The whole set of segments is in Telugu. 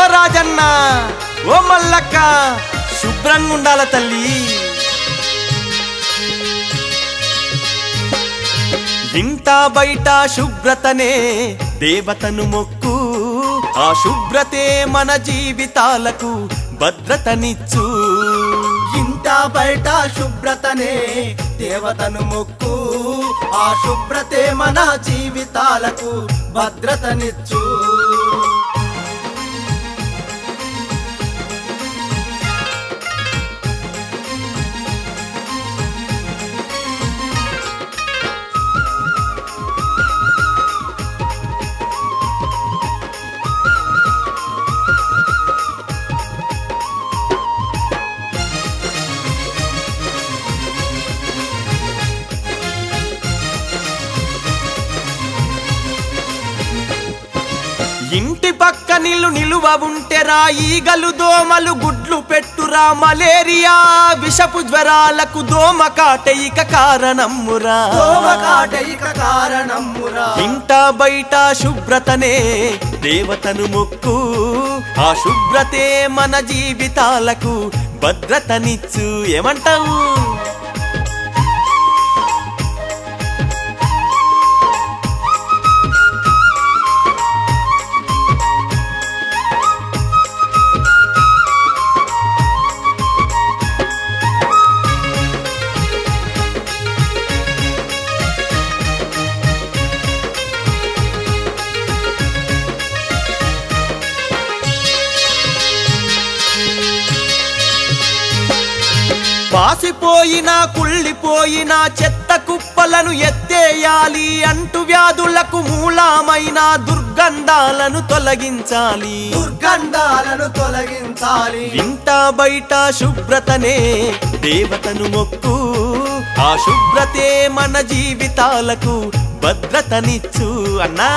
రాజన్న ఓ మల్లక్క శుభ్రంగా ఉండాల తల్లి ఇంట బయట శుభ్రతనే దేవతను మొక్కు ఆ శుభ్రతే మన జీవితాలకు భద్రతనిచ్చు ఇంట బయట శుభ్రతనే దేవతను మొక్కు ఆ శుభ్రతే మన జీవితాలకు భద్రతనిచ్చు ఇంటి పక్క నీళ్లు నిలువ ఉంటెరా ఈగలు దోమలు గుడ్లు పెట్టురా మలేరియా విషపు జ్వరాలకు దోమ కాటయిక కారణమురా దోమకాటైక కారణమురా ఇంట బయట శుభ్రతనే దేవతను మొక్కు ఆ శుభ్రతే మన జీవితాలకు భద్రతనిచ్చు ఏమంటావు పాసిపోయిన కుళ్ళిపోయిన చెత్త కుప్పలను ఎత్తేయాలి అంటు వ్యాధులకు మూలమైన దుర్గంధాలను తొలగించాలి దుర్గంధాలను తొలగించాలి ఇంట బయట శుభ్రతనే దేవతను మొక్కు ఆ శుభ్రతే మన జీవితాలకు భద్రతనిచ్చు అన్నా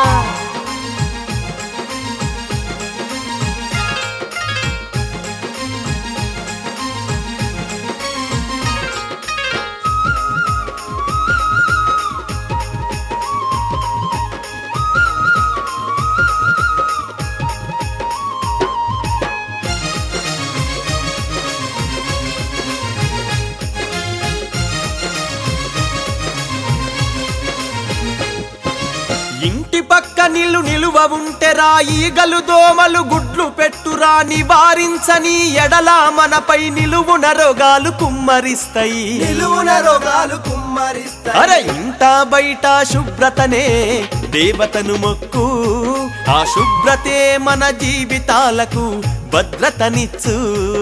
ఇంటి పక్క నీళ్లు నిలువ ఉంటెరా ఈగలు దోమలు గుడ్లు పెట్టురా నివారించని ఎడల మనపై నిలువున రోగాలు కుమ్మరిస్తాయి నిలువున రోగాలు కుమ్మరిస్తాయి అరే ఇంట బయట శుభ్రతనే దేవతను మొక్కు ఆ శుభ్రతే మన జీవితాలకు భద్రతనిచ్చు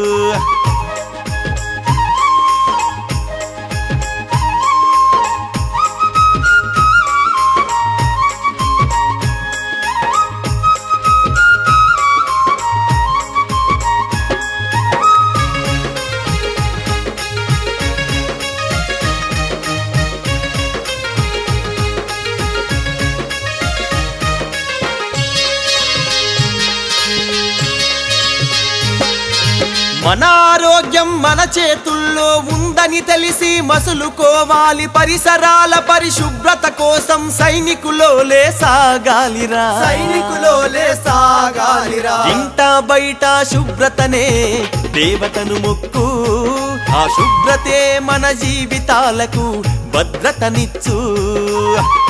మన ఆరోగ్యం మన చేతుల్లో ఉందని తెలిసి మసులుకోవాలి పరిసరాల పరిశుభ్రత కోసం సైనికులోలే సాగాలిరా సైనికులోలే సాగాలిరా ఇంట బయట శుభ్రతనే దేవతను మొక్కు ఆ శుభ్రతే మన జీవితాలకు భద్రతనిచ్చు